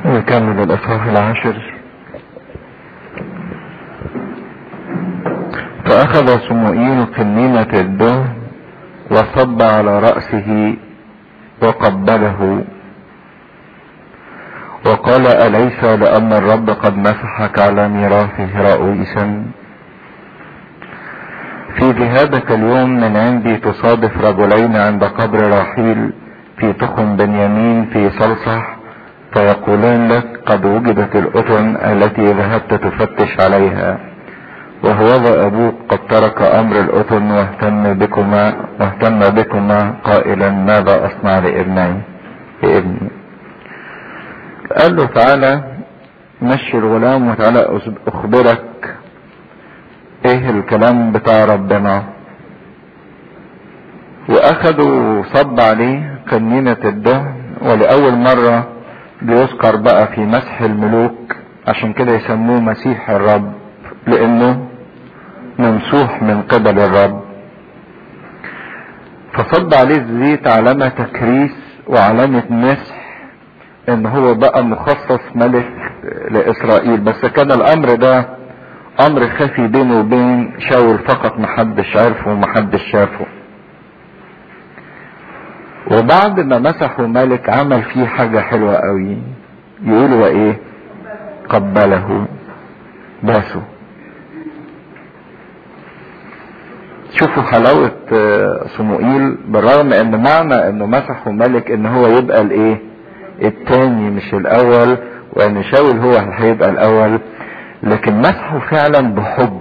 نكمل الإصحاح العاشر فأخذ صموئيل قنينة الدهن وصب على رأسه وقبله وقال أليس لأن الرب قد مسحك على ميراثه رئيسا في ذهابك اليوم من عندي تصادف رجلين عند قبر راحيل في تخم بنيامين في صلصح فيقولان لك قد وجدت الأذن التي ذهبت تفتش عليها وهوذا أبوك قد ترك أمر الأذن واهتم بكما واهتم بكما قائلا ماذا أصنع لابني لابني قال له تعالى مشي الغلام وتعالى أخبرك ايه الكلام بتاع ربنا واخدوا صب عليه قنينة الدهن ولأول مرة بيذكر بقى في مسح الملوك عشان كده يسموه مسيح الرب لانه ممسوح من قبل الرب فصب عليه الزيت علامة تكريس وعلامة مسح ان هو بقى مخصص ملك لاسرائيل بس كان الامر ده امر خفي بينه وبين شاول فقط محدش عرفه ومحدش شافه وبعد ما مسحوا ملك عمل فيه حاجة حلوة قوي يقولوا ايه قبله باسه شوفوا حلاوة صموئيل بالرغم ان معنى انه مسحوا ملك ان هو يبقى الايه التاني مش الاول وان شاول هو اللي هيبقى الاول لكن مسحه فعلا بحب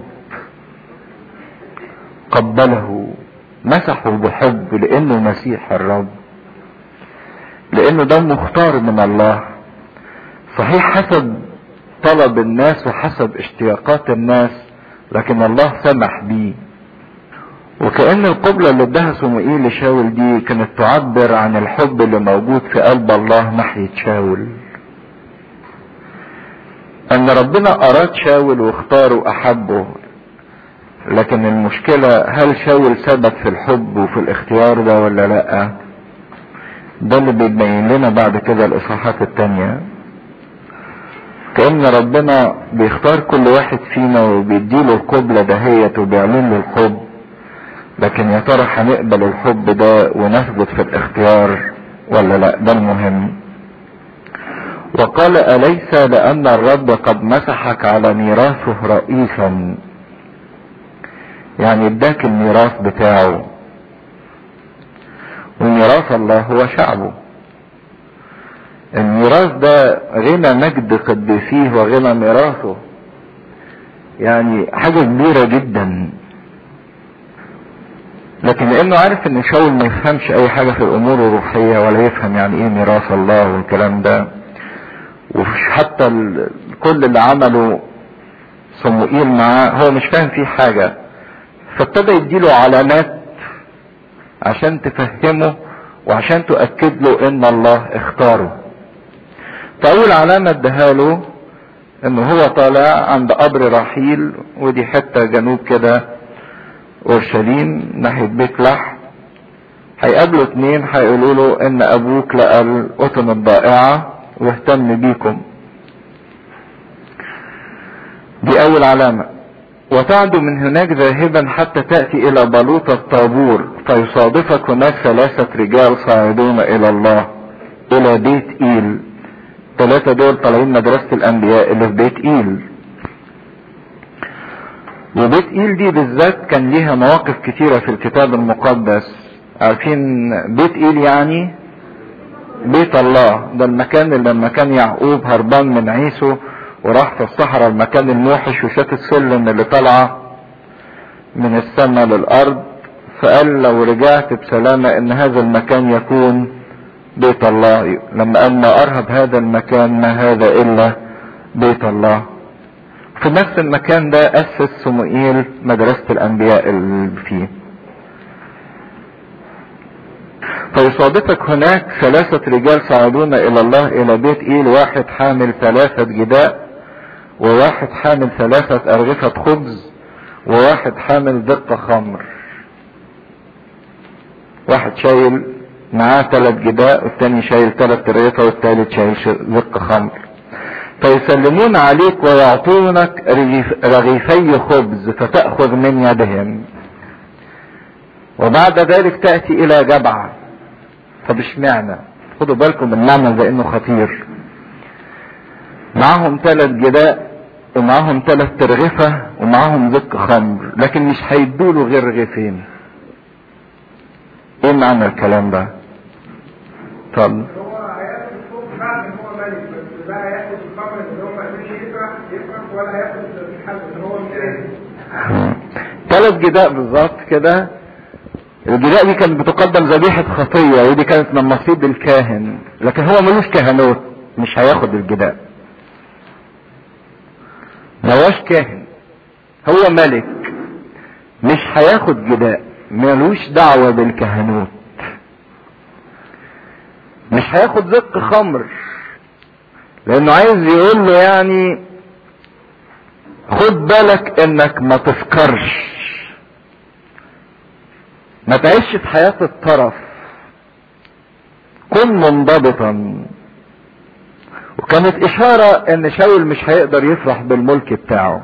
قبله مسحه بحب لانه مسيح الرب لانه ده مختار من الله صحيح حسب طلب الناس وحسب اشتياقات الناس لكن الله سمح بيه وكأن القبلة اللي اداها صموئيل لشاول دي كانت تعبر عن الحب اللي موجود في قلب الله ناحية شاول ان ربنا اراد شاول واختاره واحبه لكن المشكلة هل شاول ثبت في الحب وفي الاختيار ده ولا لا ده اللي بيبين لنا بعد كده الاصحاحات التانية كأن ربنا بيختار كل واحد فينا وبيديله القبلة دهيت وبيعلن له الحب لكن يا ترى هنقبل الحب ده ونثبت في الاختيار ولا لا ده المهم وقال أليس لأن الرب قد مسحك على ميراثه رئيسا يعني اداك الميراث بتاعه وميراث الله هو شعبه الميراث ده غنى مجد قديسيه وغنى ميراثه يعني حاجة كبيرة جدا لكن لانه عارف ان شاول ما يفهمش اي حاجة في الامور الروحية ولا يفهم يعني ايه ميراث الله والكلام ده وحتى كل اللي عمله صموئيل معاه هو مش فاهم فيه حاجة فابتدى يديله علامات عشان تفهمه وعشان تؤكد له ان الله اختاره فاول علامة اداها له ان هو طالع عند قبر رحيل ودي حتة جنوب كده اورشليم ناحية بيت لحم هيقابلوا اتنين هيقولوا له ان ابوك لقى القطن الضائعة واهتم بيكم دي اول علامة وتعدو من هناك ذاهبا حتى تأتي الى بلوط الطابور فيصادفك هناك ثلاثة رجال صاعدون الى الله الى بيت ايل ثلاثة دول طالعين مدرسة الانبياء اللي في بيت ايل وبيت ايل دي بالذات كان ليها مواقف كتيرة في الكتاب المقدس عارفين بيت ايل يعني بيت الله ده المكان اللي لما كان يعقوب هربان من عيسو وراح في الصحراء المكان الموحش وشاف السلم اللي طالعه من السماء للارض فقال لو رجعت بسلامة ان هذا المكان يكون بيت الله لما قال ما ارهب هذا المكان ما هذا الا بيت الله في نفس المكان ده اسس صموئيل مدرسة الانبياء اللي فيه فيصادفك هناك ثلاثة رجال صعدون الى الله الى بيت ايل واحد حامل ثلاثة جداء وواحد حامل ثلاثة ارغفة خبز وواحد حامل دقة خمر واحد شايل معاه ثلاث جداء والتاني شايل ثلاث رغيفة والتالت شايل دقة خمر فيسلمون عليك ويعطونك رغيف رغيفي خبز فتأخذ من يدهم وبعد ذلك تأتي إلى جبعة طب اشمعنى خدوا بالكم من المعنى لأنه خطير معاهم ثلاث جداء ومعاهم ثلاث ترغفة ومعاهم زك خمر لكن مش هيدوله غير رغيفين ايه معنى الكلام ده طب هو هياخد فوق بعد ما هو ملك بس بقى هياخد الخمر اللي هو ما قدرش يفرح يفرح ولا هياخد الحل اللي هو ملك ثلاث جداء بالظبط كده الجداء دي كانت بتقدم ذبيحة خطية ودي كانت من نصيب الكاهن لكن هو ملوش كهنوت مش هياخد الجداء مواش كاهن هو ملك مش هياخد جداء ملوش دعوة بالكهنوت مش هياخد زق خمر لانه عايز يقول له يعني خد بالك انك ما تسكرش ما تعيش في حياة الطرف كن منضبطا وكانت اشارة ان شاول مش هيقدر يفرح بالملك بتاعه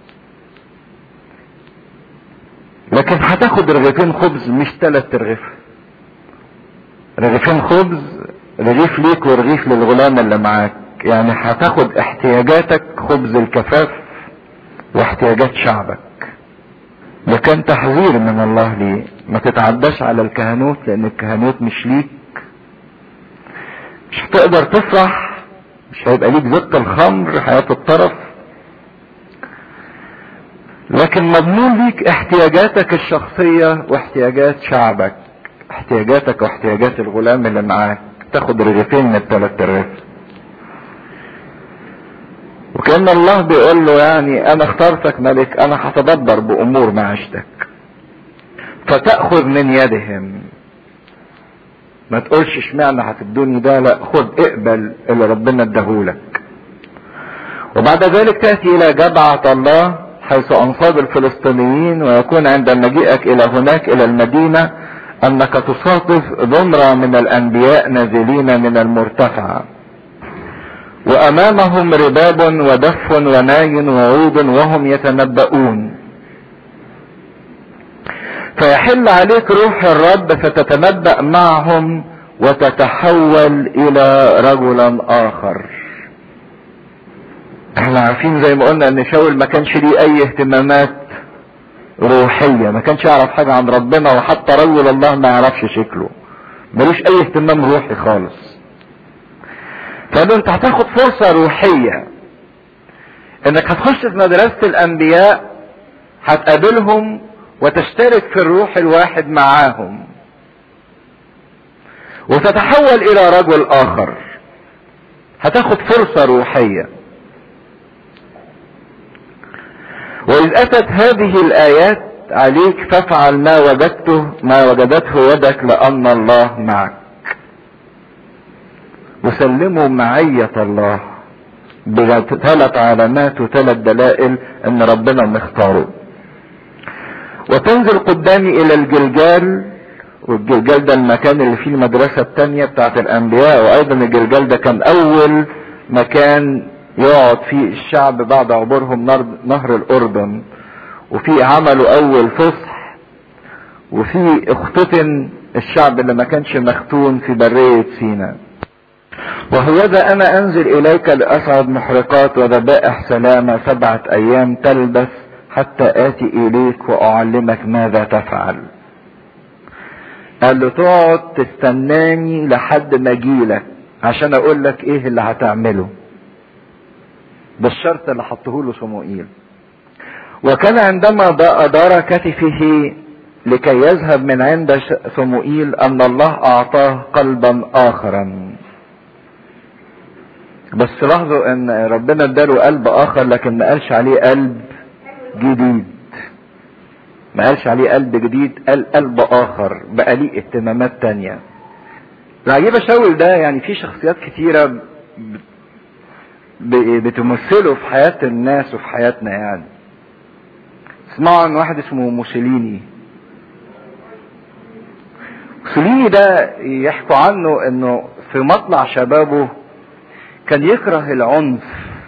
لكن هتاخد رغيفين خبز مش ثلاث رغيف رغيفين خبز رغيف ليك ورغيف للغلام اللي معاك يعني هتاخد احتياجاتك خبز الكفاف واحتياجات شعبك ده كان تحذير من الله ليه ما تتعداش على الكهنوت لان الكهنوت مش ليك مش هتقدر تفرح مش هيبقى ليك زق الخمر حياة الطرف لكن مضمون ليك احتياجاتك الشخصية واحتياجات شعبك احتياجاتك واحتياجات الغلام اللي معاك تاخد رغيفين من الثلاث رغيف وكأن الله بيقول له يعني انا اخترتك ملك انا هتدبر بامور معيشتك فتأخذ من يدهم ما تقولش اشمعنى هتدوني ده لا خد اقبل اللي ربنا اداهولك وبعد ذلك تأتي الى جبعة الله حيث انصاب الفلسطينيين ويكون عند مجيئك الى هناك الى المدينة انك تصادف ذمرة من الانبياء نازلين من المرتفع وامامهم رباب ودف وناي وعود وهم يتنبؤون فيحل عليك روح الرب فتتنبأ معهم وتتحول الى رجلا اخر احنا عارفين زي ما قلنا ان شاول ما كانش ليه اي اهتمامات روحية ما كانش يعرف حاجة عن ربنا وحتى رجل الله ما يعرفش شكله ملوش اي اهتمام روحي خالص فقال له انت هتاخد فرصة روحية انك هتخش في مدرسة الانبياء هتقابلهم وتشترك في الروح الواحد معاهم وتتحول الى رجل اخر هتاخد فرصة روحية واذ اتت هذه الايات عليك فافعل ما وجدته ما وجدته يدك لان الله معك وسلموا معية الله بثلاث علامات وثلاث دلائل ان ربنا مختاره وتنزل قدامي الى الجلجال والجلجال ده المكان اللي فيه المدرسة التانية بتاعت الانبياء وايضا الجلجال ده كان اول مكان يقعد فيه الشعب بعد عبورهم نهر الاردن وفي عملوا اول فصح وفي اختتن الشعب اللي ما كانش مختون في برية سيناء وهوذا انا انزل اليك لاصعد محرقات وذبائح سلامة سبعة ايام تلبس حتى اتي اليك واعلمك ماذا تفعل قال له تقعد تستناني لحد ما اجيلك عشان اقول لك ايه اللي هتعمله ده الشرط اللي حطه له صموئيل وكان عندما ادار كتفه لكي يذهب من عند صموئيل ان الله اعطاه قلبا اخرا بس لاحظوا ان ربنا اداله قلب اخر لكن ما قالش عليه قلب جديد ما قالش عليه قلب جديد قال قلب اخر بقى ليه اهتمامات تانية العجيبة شاول ده يعني في شخصيات كتيرة بتمثله في حياة الناس وفي حياتنا يعني اسمعوا عن واحد اسمه موسوليني موسوليني ده يحكوا عنه انه في مطلع شبابه كان يكره العنف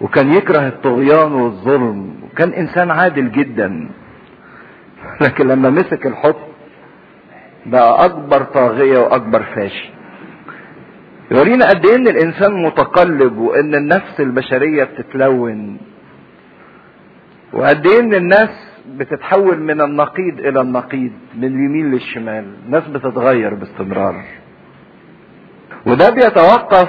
وكان يكره الطغيان والظلم وكان انسان عادل جدا لكن لما مسك الحكم بقى اكبر طاغية واكبر فاشي يورينا قد ايه ان الانسان متقلب وان النفس البشرية بتتلون وقد ايه ان الناس بتتحول من النقيض الى النقيض من اليمين للشمال الناس بتتغير باستمرار وده بيتوقف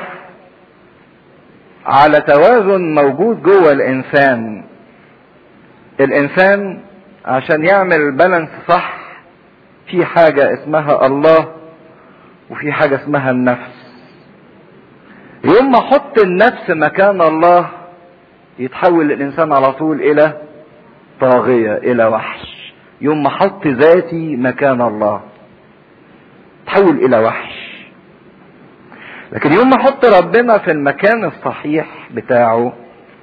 على توازن موجود جوه الانسان الانسان عشان يعمل بالانس صح في حاجة اسمها الله وفي حاجة اسمها النفس يوم ما احط النفس مكان الله يتحول الانسان على طول الى طاغية الى وحش يوم ما احط ذاتي مكان الله تحول الى وحش لكن يوم ما احط ربنا في المكان الصحيح بتاعه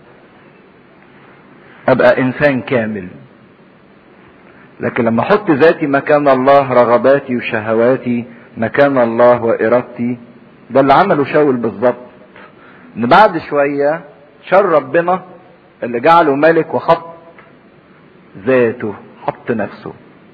ابقى انسان كامل لكن لما احط ذاتي مكان الله رغباتي وشهواتي مكان الله وارادتي ده اللي عمله شاول بالظبط ان بعد شوية شر ربنا اللي جعله ملك وحط ذاته حط نفسه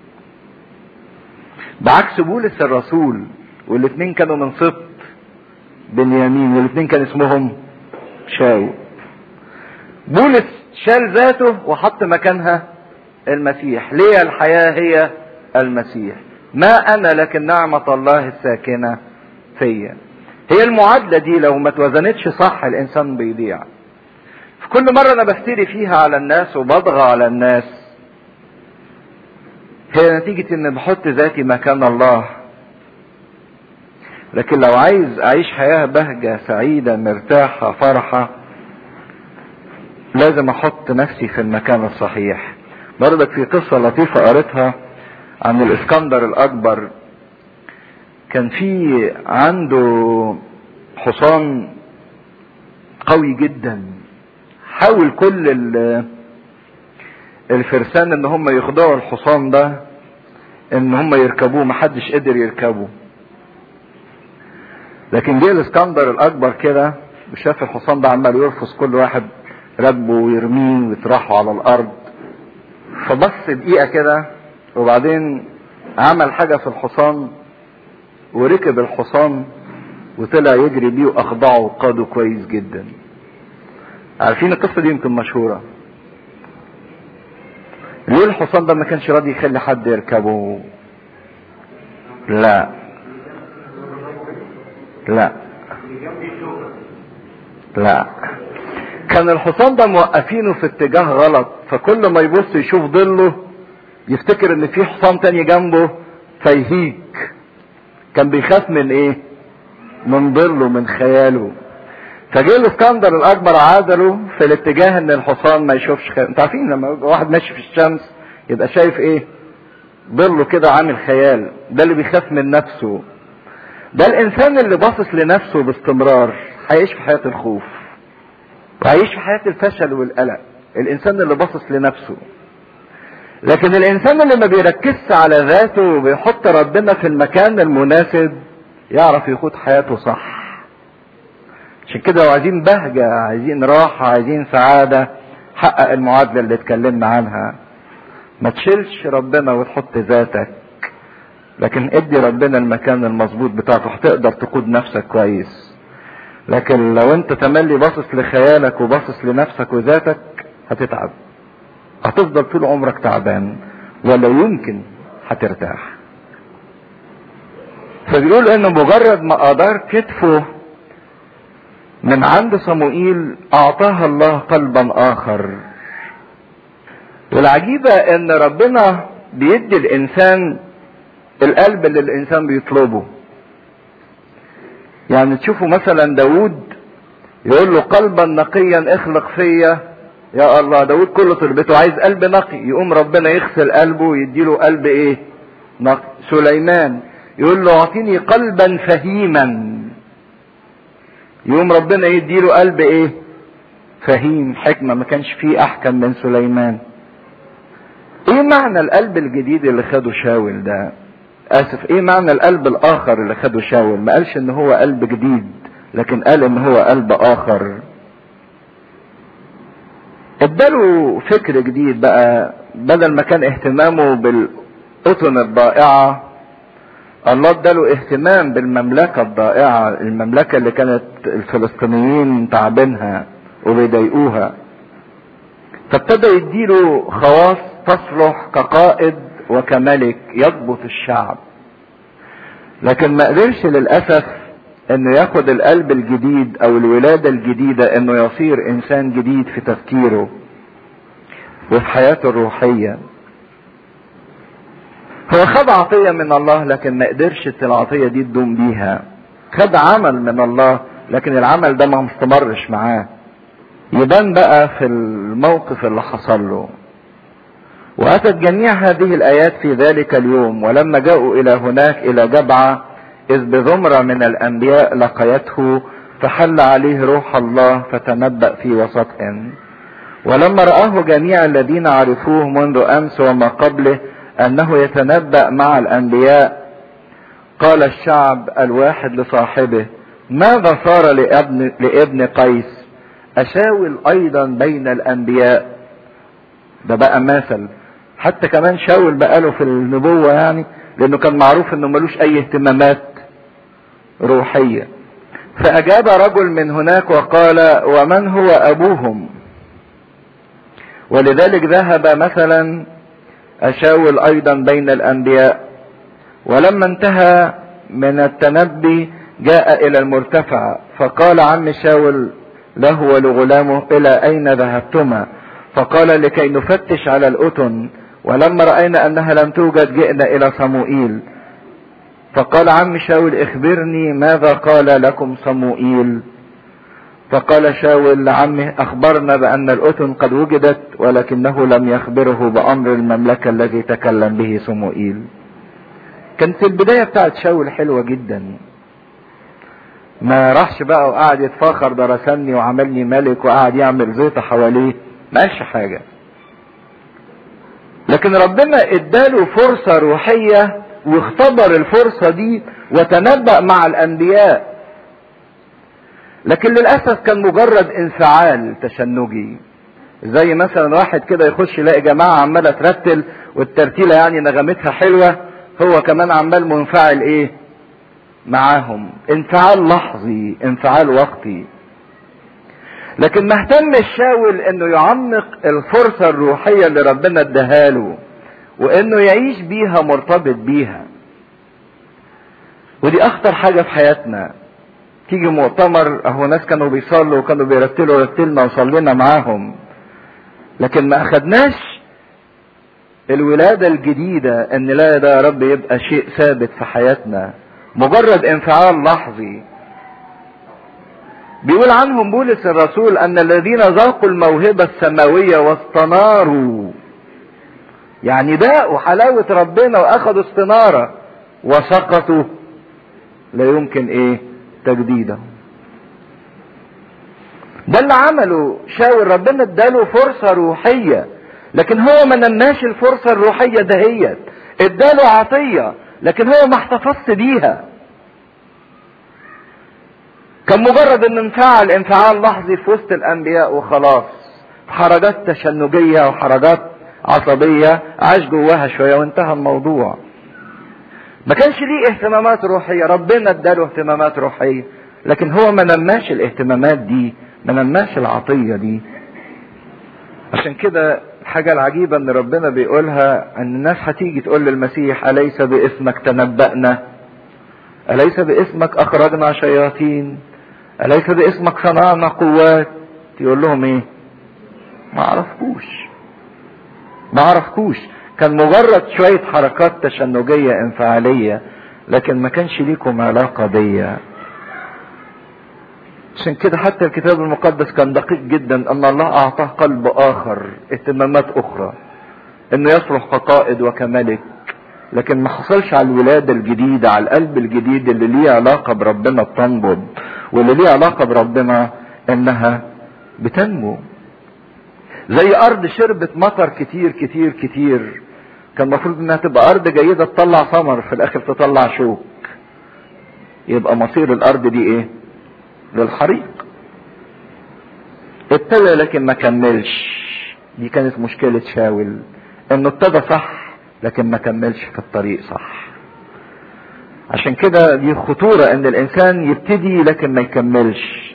بعكس بولس الرسول والاثنين كانوا من سبط بنيامين والاثنين كان اسمهم شاول بولس شال ذاته وحط مكانها المسيح ليه الحياة هي المسيح ما انا لكن نعمة الله الساكنة فيا هي المعادلة دي لو ما توزنتش صح الانسان بيضيع في كل مرة انا بفتري فيها على الناس وبضغى على الناس هي نتيجة ان بحط ذاتي مكان الله لكن لو عايز اعيش حياة بهجة سعيدة مرتاحة فرحة لازم احط نفسي في المكان الصحيح برضك في قصة لطيفة قريتها عن الاسكندر الاكبر كان في عنده حصان قوي جدا حاول كل الفرسان ان هم يخضعوا الحصان ده ان هم يركبوه محدش قدر يركبه لكن جه الاسكندر الاكبر كده وشاف الحصان ده عمال يرفض كل واحد ركبه ويرميه ويطرحه على الارض فبص دقيقه كده وبعدين عمل حاجه في الحصان وركب الحصان وطلع يجري بيه واخضعه وقاده كويس جدا عارفين القصه دي يمكن مشهوره ليه الحصان ده ما كانش راضي يخلي حد يركبه لا لا لا كان الحصان ده موقفينه في اتجاه غلط فكل ما يبص يشوف ظله يفتكر ان في حصان تاني جنبه فيهيج كان بيخاف من ايه من ظله من خياله فجه الاسكندر الاكبر عادله في الاتجاه ان الحصان ما يشوفش خيال انتوا عارفين لما واحد ماشي في الشمس يبقى شايف ايه ظله كده عامل خيال ده اللي بيخاف من نفسه ده الانسان اللي باصص لنفسه باستمرار هيعيش في حياة الخوف وهيعيش في حياة الفشل والقلق الانسان اللي باصص لنفسه لكن الانسان اللي ما بيركزش على ذاته وبيحط ربنا في المكان المناسب يعرف يخوض حياته صح عشان كده لو عايزين بهجة عايزين راحة عايزين سعادة حقق المعادلة اللي اتكلمنا عنها ما تشيلش ربنا وتحط ذاتك لكن ادي ربنا المكان المظبوط بتاعته هتقدر تقود نفسك كويس لكن لو انت تملي باصص لخيالك وباصص لنفسك وذاتك هتتعب هتفضل طول عمرك تعبان ولا يمكن هترتاح فبيقول انه مجرد ما ادار كتفه من عند صموئيل اعطاها الله قلبا اخر والعجيبة ان ربنا بيدي الانسان القلب اللي الانسان بيطلبه يعني تشوفوا مثلا داود يقول له قلبا نقيا اخلق فيا يا الله داود كل طلبته عايز قلب نقي يقوم ربنا يغسل قلبه ويديله قلب ايه نقي سليمان يقول له اعطيني قلبا فهيما يقوم ربنا يديله قلب ايه فهيم حكمة ما كانش فيه احكم من سليمان ايه معنى القلب الجديد اللي خده شاول ده اسف ايه معنى القلب الاخر اللي خده شاول ما قالش ان هو قلب جديد لكن قال ان هو قلب اخر اداله فكر جديد بقى بدل ما كان اهتمامه بالأطن الضائعة الله اداله اهتمام بالمملكة الضائعة المملكة اللي كانت الفلسطينيين تعبينها وبيضايقوها فابتدى يديله خواص تصلح كقائد وكملك يضبط الشعب لكن ما قدرش للأسف انه ياخد القلب الجديد او الولادة الجديدة انه يصير انسان جديد في تفكيره وفي حياته الروحية هو خد عطية من الله لكن ما قدرش العطية دي تدوم بيها خد عمل من الله لكن العمل ده ما مستمرش معاه يبان بقى في الموقف اللي حصل له واتت جميع هذه الايات في ذلك اليوم ولما جاءوا الى هناك الى جبعه إذ بزمرة من الأنبياء لقيته فحل عليه روح الله فتنبأ في وسطهم ولما رآه جميع الذين عرفوه منذ أمس وما قبله أنه يتنبأ مع الأنبياء قال الشعب الواحد لصاحبه ماذا صار لابن, لابن قيس أشاول أيضا بين الأنبياء ده بقى مثل حتى كمان شاول بقاله في النبوة يعني لأنه كان معروف أنه ملوش أي اهتمامات روحية فأجاب رجل من هناك وقال ومن هو أبوهم ولذلك ذهب مثلا أشاول أيضا بين الأنبياء ولما انتهى من التنبي جاء إلى المرتفع فقال عم شاول له ولغلامه إلى أين ذهبتما فقال لكي نفتش على الأتن ولما رأينا أنها لم توجد جئنا إلى صموئيل فقال عم شاول اخبرني ماذا قال لكم صموئيل فقال شاول لعمه اخبرنا بان الاتن قد وجدت ولكنه لم يخبره بامر المملكة الذي تكلم به صموئيل كانت البداية بتاعت شاول حلوة جدا ما راحش بقى وقعد يتفاخر ده رسمني وعملني ملك وقعد يعمل زيطة حواليه ما قالش حاجة لكن ربنا اداله فرصة روحية واختبر الفرصة دي وتنبأ مع الأنبياء لكن للأسف كان مجرد انفعال تشنجي زي مثلا واحد كده يخش يلاقي جماعة عمالة ترتل والترتيلة يعني نغمتها حلوة هو كمان عمال منفعل ايه معاهم انفعال لحظي انفعال وقتي لكن ما اهتمش شاول انه يعمق الفرصة الروحية اللي ربنا اداها له وانه يعيش بيها مرتبط بيها ودي اخطر حاجة في حياتنا تيجي مؤتمر اهو ناس كانوا بيصلوا وكانوا بيرتلوا رتلنا وصلينا معاهم لكن ما اخدناش الولادة الجديدة ان لا ده يا رب يبقى شيء ثابت في حياتنا مجرد انفعال لحظي بيقول عنهم بولس الرسول ان الذين ذاقوا الموهبة السماوية واستناروا يعني داقوا حلاوة ربنا واخدوا استنارة وسقطوا لا يمكن ايه تجديده ده اللي عمله شاور ربنا اداله فرصة روحية لكن هو ما نماش الفرصة الروحية دهيت اداله عطية لكن هو ما احتفظش بيها كان مجرد ان انفعل انفعال لحظي في وسط الانبياء وخلاص حركات تشنجية وحركات عصبية عاش جواها شوية وانتهى الموضوع ما كانش ليه اهتمامات روحية ربنا اداله اهتمامات روحية لكن هو ما نماش الاهتمامات دي ما نماش العطية دي عشان كده الحاجة العجيبة ان ربنا بيقولها ان الناس هتيجي تقول للمسيح أليس باسمك تنبأنا أليس باسمك أخرجنا شياطين أليس باسمك صنعنا قوات يقول لهم ايه ما عرفكوش ما عرفكوش كان مجرد شوية حركات تشنجية انفعالية لكن ما كانش ليكم علاقة بيا عشان كده حتى الكتاب المقدس كان دقيق جدا ان الله اعطاه قلب اخر اهتمامات اخرى انه يصلح كقائد وكملك لكن ما حصلش على الولادة الجديدة على القلب الجديد اللي ليه علاقة بربنا بتنبض واللي ليه علاقة بربنا انها بتنمو زي ارض شربت مطر كتير كتير كتير كان المفروض انها تبقى ارض جيدة تطلع ثمر في الاخر تطلع شوك يبقى مصير الارض دي ايه للحريق ابتدى لكن ما كملش دي كانت مشكلة شاول انه ابتدى صح لكن ما كملش في الطريق صح عشان كده دي خطورة ان الانسان يبتدي لكن ما يكملش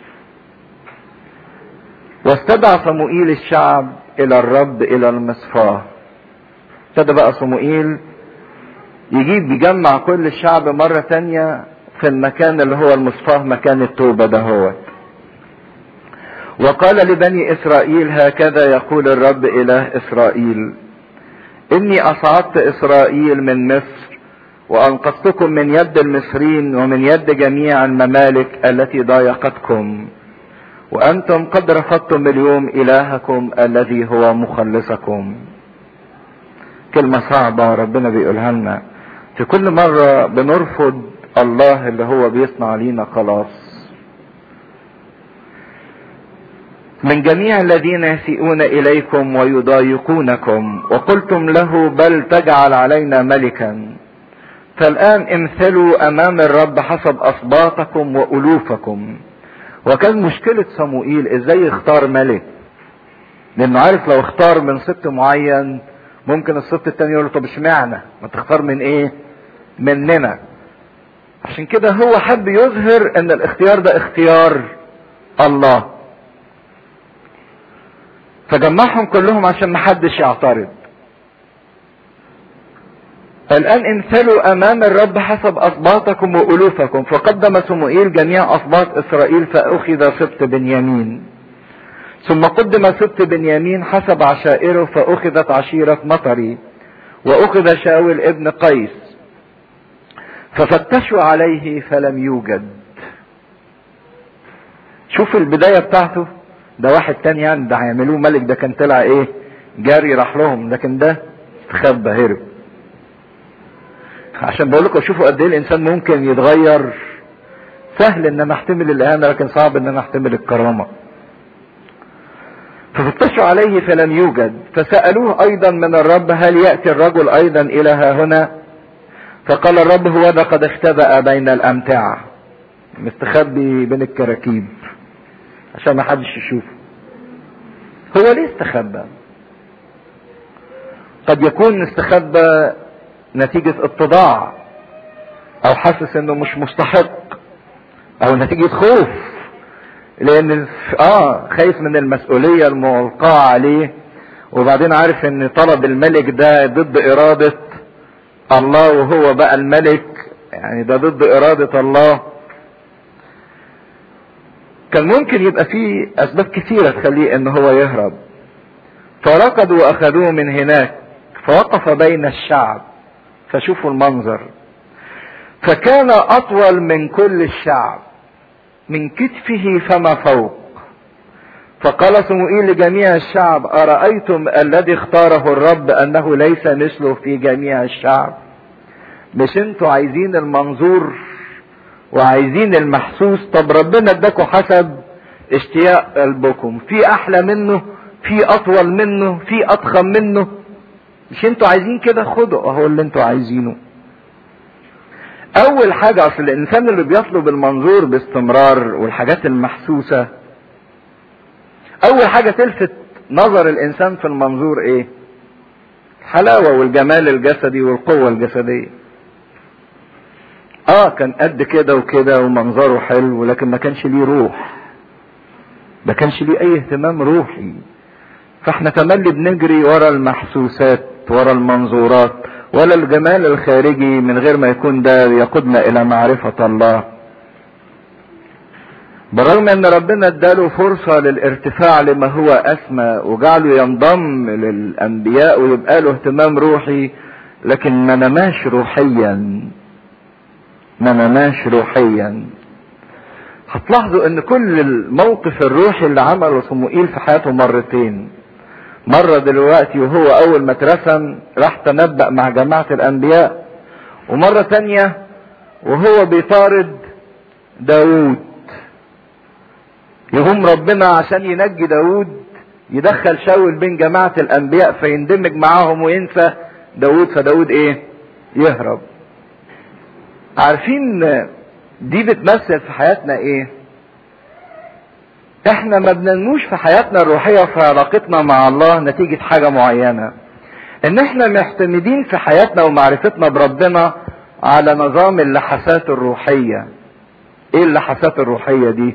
واستدعى صموئيل الشعب الى الرب الى المصفاه ابتدى بقى صموئيل يجيب يجمع كل الشعب مرة تانية في المكان اللي هو المصفاه مكان التوبة دهوت وقال لبني اسرائيل هكذا يقول الرب اله اسرائيل اني اصعدت اسرائيل من مصر وانقذتكم من يد المصريين ومن يد جميع الممالك التي ضايقتكم وانتم قد رفضتم اليوم الهكم الذي هو مخلصكم كلمة صعبة ربنا بيقولها لنا في كل مرة بنرفض الله اللي هو بيصنع لينا خلاص من جميع الذين يسيئون اليكم ويضايقونكم وقلتم له بل تجعل علينا ملكا فالان امثلوا امام الرب حسب اسباطكم والوفكم وكان مشكلة صموئيل ازاي يختار ملك لانه عارف لو اختار من سبط معين ممكن السبط التاني يقول له طب اشمعنى ما تختار من ايه مننا عشان كده هو حب يظهر ان الاختيار ده اختيار الله فجمعهم كلهم عشان محدش يعترض الآن امثلوا أمام الرب حسب أسباطكم وألوفكم فقدم سموئيل جميع أسباط إسرائيل فأخذ سبط بنيامين ثم قدم سبط بنيامين حسب عشائره فأخذت عشيرة مطري وأخذ شاول ابن قيس ففتشوا عليه فلم يوجد شوف البداية بتاعته ده واحد تاني يعني ده هيعملوه ملك ده كان طلع ايه جاري راح لهم لكن ده استخبى هرب عشان بقول لكم شوفوا قد ايه الانسان ممكن يتغير سهل ان انا احتمل الاهانه لكن صعب ان انا احتمل الكرامه ففتشوا عليه فلم يوجد فسالوه ايضا من الرب هل ياتي الرجل ايضا الى ها هنا فقال الرب هو ده قد اختبأ بين الامتعه مستخبي بين الكراكيب عشان ما حدش يشوفه هو ليه استخبى قد يكون استخبى نتيجة اتضاع او حاسس انه مش مستحق او نتيجة خوف لان اه خايف من المسؤولية الملقاة عليه وبعدين عارف ان طلب الملك ده ضد ارادة الله وهو بقى الملك يعني ده ضد ارادة الله كان ممكن يبقى فيه اسباب كثيرة تخليه ان هو يهرب فركضوا واخذوه من هناك فوقف بين الشعب فشوفوا المنظر فكان اطول من كل الشعب من كتفه فما فوق فقال صموئيل لجميع الشعب ارايتم الذي اختاره الرب انه ليس مثله في جميع الشعب مش انتوا عايزين المنظور وعايزين المحسوس طب ربنا اداكوا حسب اشتياق قلبكم في احلى منه في اطول منه في اضخم منه مش انتوا عايزين كده خدوا اهو اللي انتوا عايزينه اول حاجة اصل الانسان اللي بيطلب المنظور باستمرار والحاجات المحسوسة اول حاجة تلفت نظر الانسان في المنظور ايه الحلاوة والجمال الجسدي والقوة الجسدية اه كان قد كده وكده ومنظره حلو لكن ما كانش ليه روح ما كانش ليه اي اهتمام روحي فاحنا تملي بنجري ورا المحسوسات ورا المنظورات ولا الجمال الخارجي من غير ما يكون ده يقودنا الى معرفة الله بالرغم ان ربنا اداله فرصة للارتفاع لما هو اسمى وجعله ينضم للانبياء ويبقى له اهتمام روحي لكن ما نماش روحيا ما نماش روحيا هتلاحظوا ان كل الموقف الروحي اللي عمله صموئيل في حياته مرتين مرة دلوقتي وهو اول ما اترسم راح تنبأ مع جماعة الانبياء ومرة تانية وهو بيطارد داود يقوم ربنا عشان ينجي داود يدخل شاول بين جماعة الانبياء فيندمج معاهم وينسى داود فداود ايه يهرب عارفين دي بتمثل في حياتنا ايه احنا ما بننموش في حياتنا الروحية وفي علاقتنا مع الله نتيجة حاجة معينة ان احنا معتمدين في حياتنا ومعرفتنا بربنا على نظام اللحسات الروحية ايه اللحسات الروحية دي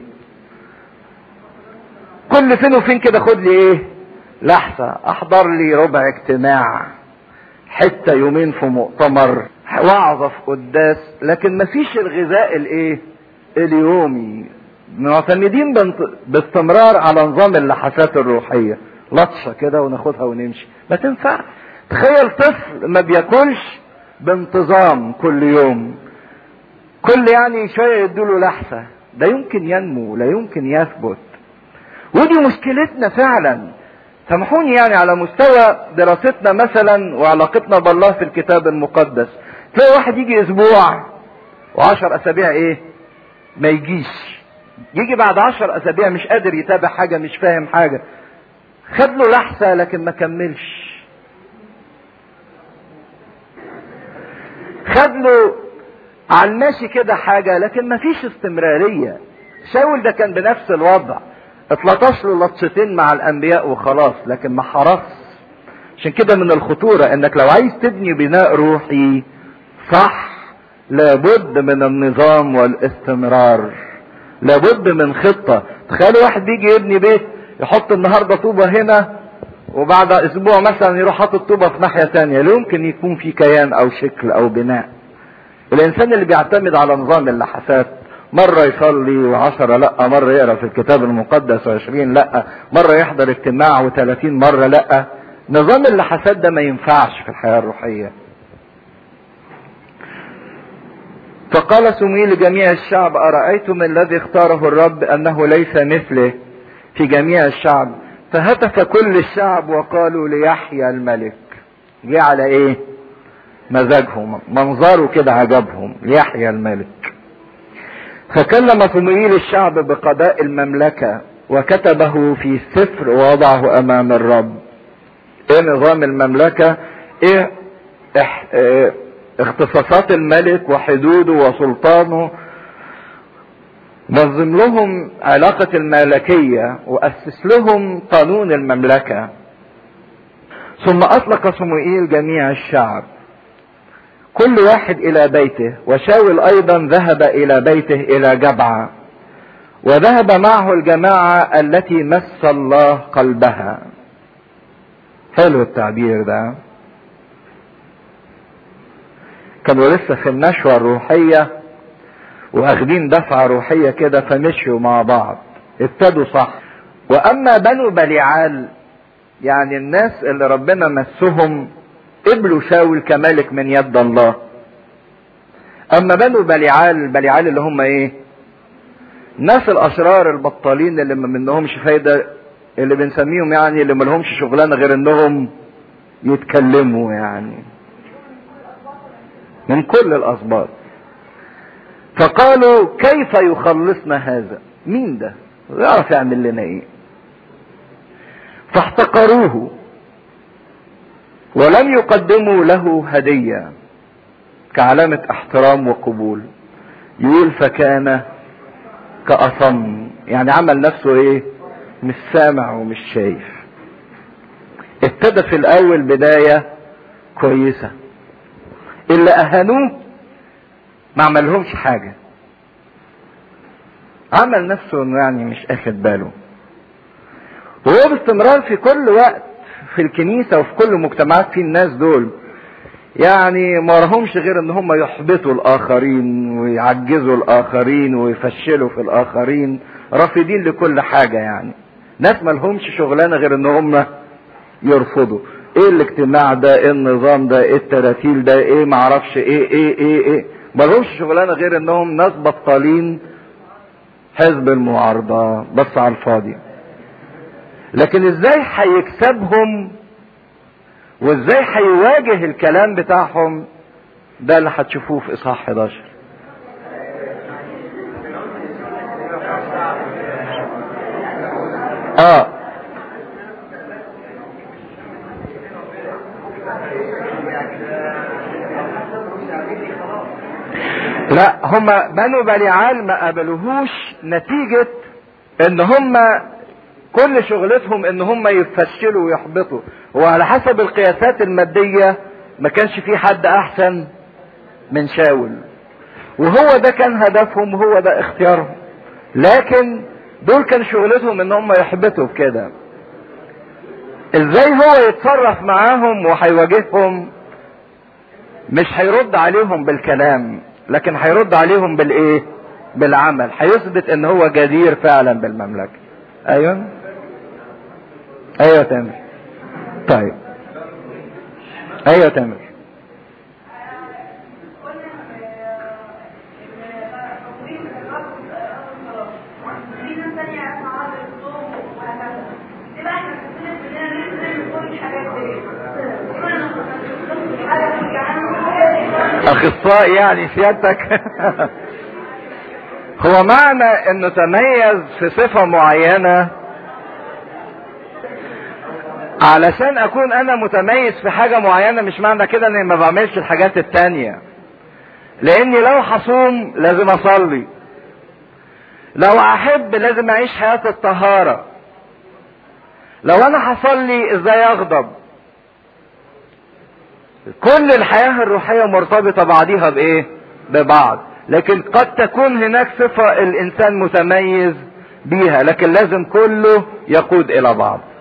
كل فين وفين كده خد لي ايه لحظة احضر لي ربع اجتماع حتة يومين في مؤتمر وعظة في قداس لكن مفيش الغذاء الايه اليومي معتمدين باستمرار على نظام اللحسات الروحية لطشة كده وناخدها ونمشي ما تنفع تخيل طفل ما بياكلش بانتظام كل يوم كل يعني شوية يدوله لحسة لا يمكن ينمو لا يمكن يثبت ودي مشكلتنا فعلا سامحوني يعني على مستوى دراستنا مثلا وعلاقتنا بالله في الكتاب المقدس تلاقي واحد يجي اسبوع وعشر اسابيع ايه ما يجيش يجي بعد عشر اسابيع مش قادر يتابع حاجة مش فاهم حاجة خد له لحسة لكن ما كملش خد له على الماشي كده حاجة لكن ما فيش استمرارية شاول ده كان بنفس الوضع اتلطش له لطشتين مع الانبياء وخلاص لكن ما حرص عشان كده من الخطورة انك لو عايز تبني بناء روحي صح لابد من النظام والاستمرار لابد من خطة تخيلوا واحد بيجي يبني بيت يحط النهاردة طوبة هنا وبعد اسبوع مثلا يروح حاطط طوبة في ناحية تانية لا يمكن يكون في كيان او شكل او بناء الانسان اللي بيعتمد على نظام اللحسات مرة يصلي وعشرة لا مرة يقرأ في الكتاب المقدس وعشرين لا مرة يحضر اجتماع وثلاثين مرة لا نظام اللحسات ده ما ينفعش في الحياة الروحية فقال سمويل لجميع الشعب أرأيتم الذي اختاره الرب أنه ليس مثله في جميع الشعب فهتف كل الشعب وقالوا ليحيى الملك جه على ايه مزاجهم منظره كده عجبهم ليحيى الملك فكلم صموئيل الشعب بقضاء المملكة وكتبه في سفر ووضعه امام الرب ايه نظام المملكة ايه, إح... إيه اختصاصات الملك وحدوده وسلطانه نظم لهم علاقة الملكية وأسس لهم قانون المملكة ثم أطلق صموئيل جميع الشعب كل واحد إلى بيته وشاول أيضا ذهب إلى بيته إلى جبعة وذهب معه الجماعة التي مس الله قلبها حلو التعبير ده كانوا لسه في النشوة الروحية واخدين دفعة روحية كده فمشوا مع بعض ابتدوا صح واما بنو بليعال يعني الناس اللي ربنا مسهم قبلوا شاول كملك من يد الله اما بنو بليعال بليعال اللي هم ايه الناس الاشرار البطالين اللي ما منهمش فايدة اللي بنسميهم يعني اللي ما لهمش شغلانة غير انهم يتكلموا يعني من كل الاسباط فقالوا كيف يخلصنا هذا مين ده يعرف يعمل لنا ايه فاحتقروه ولم يقدموا له هدية كعلامة احترام وقبول يقول فكان كأصم يعني عمل نفسه ايه مش سامع ومش شايف ابتدى في الاول بداية كويسة اللي اهانوه ما عملهمش حاجة عمل نفسه انه يعني مش اخد باله وهو باستمرار في كل وقت في الكنيسة وفي كل مجتمعات في الناس دول يعني ما لهمش غير ان هم يحبطوا الاخرين ويعجزوا الاخرين ويفشلوا في الاخرين رافضين لكل حاجة يعني ناس ما لهمش شغلانة غير ان هم يرفضوا ايه الاجتماع ده ايه النظام ده ايه التراتيل ده ايه معرفش ايه ايه ايه ايه ما لهمش شغلانه غير انهم ناس بطالين حزب المعارضه بس على الفاضي لكن ازاي هيكسبهم وازاي هيواجه الكلام بتاعهم ده اللي هتشوفوه في اصحاح 11 اه لا هما بنو بليعال ما قبلوهوش نتيجة ان هم كل شغلتهم ان هم يفشلوا ويحبطوا وعلى حسب القياسات المادية ما كانش في حد احسن من شاول وهو ده كان هدفهم وهو ده اختيارهم لكن دول كان شغلتهم ان هم يحبطوا بكده ازاي هو يتصرف معاهم وهيواجههم مش هيرد عليهم بالكلام لكن هيرد عليهم بالايه بالعمل هيثبت ان هو جدير فعلا بالمملكة ايوه ايوه تامر طيب ايوه تامر اخصائي يعني سيادتك هو معنى انه تميز في صفة معينة علشان اكون انا متميز في حاجة معينة مش معنى كده اني ما بعملش الحاجات التانية لاني لو هصوم لازم اصلي لو احب لازم اعيش حياة الطهارة لو انا هصلي ازاي اغضب كل الحياة الروحية مرتبطة بعضيها بايه ببعض لكن قد تكون هناك صفة الانسان متميز بيها لكن لازم كله يقود الى بعض